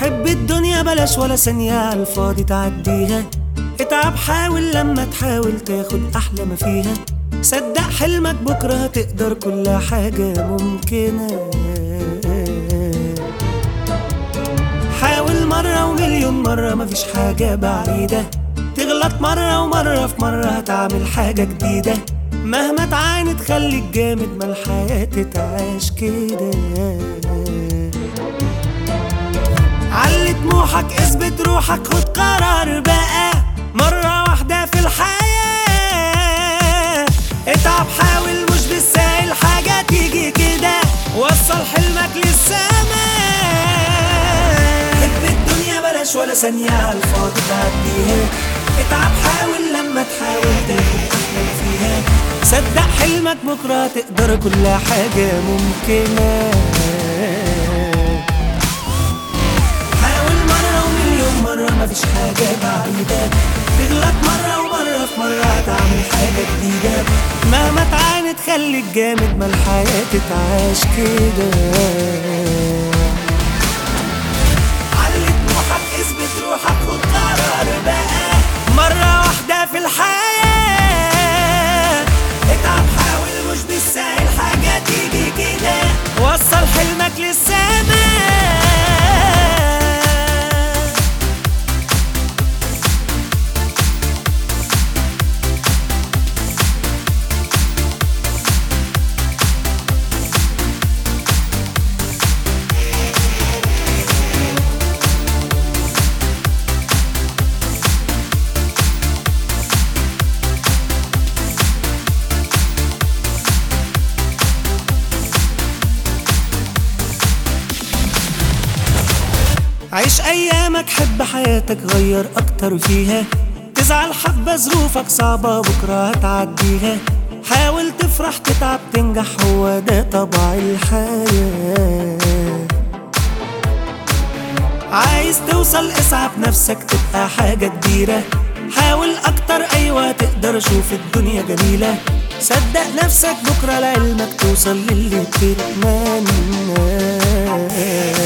حب الدنيا بلاش ولا ثانية على الفاضي تعديها اتعب حاول لما تحاول تاخد أحلى ما فيها صدق حلمك بكرة هتقدر كل حاجة ممكنة حاول مرة ومليون مرة مفيش حاجة بعيدة تغلط مرة ومرة في مرة هتعمل حاجة جديدة مهما تعاند خليك جامد ما الحياة تتعاش كده علي طموحك اثبت روحك خد قرار بقى مرة واحدة في الحياة اتعب حاول مش بالسهل حاجة تيجي كده وصل حلمك للسماء حب الدنيا بلاش ولا ثانية على الفاضي تعديها اتعب حاول لما تحاول تاخد أحلى فيها صدق حلمك بكرة تقدر كل حاجة ممكنة حاول مرة ومليون مرة مفيش حاجة بعيدة تغلط مرة ومرة في مرة هتعمل حاجة جديدة مهما تعاند خليك جامد ما الحياة تتعاش كده علي طموحك اثبت روحك خد قرار بقى مرة واحدة في الحياة اتعب حاول مش بالسهل حاجة تيجي كده وصل حلمك للسماء عيش ايامك حب حياتك غير اكتر فيها تزعل حبة ظروفك صعبة بكرة هتعديها حاول تفرح تتعب تنجح هو ده طبع الحياة عايز توصل اسعى بنفسك تبقى حاجة كبيرة حاول اكتر ايوه تقدر شوف الدنيا جميلة صدق نفسك بكرة لعلمك توصل للي بتتمنى